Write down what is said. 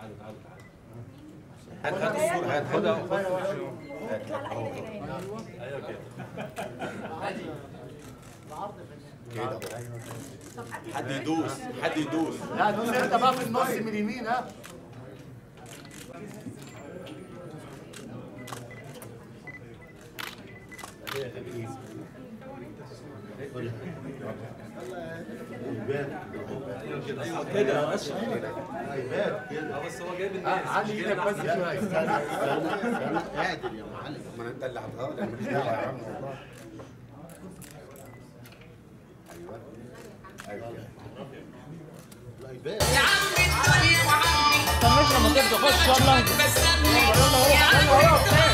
تعالوا تعالوا هات هات الصورة هات خدها ايوه كده كده حد يدوس حد يدوس لا دوس انت بقى في النص من اليمين ها ايوه كده بس اه بس هو جايب الناس علي ايدك بس شويه اعدل يا معلم ما انت اللي هتغير انا مش دعوه يا عم والله ايوه ايوه الله يا عم الدنيا وعمي طب ماشي لما تبدا خش يلا بس يا عم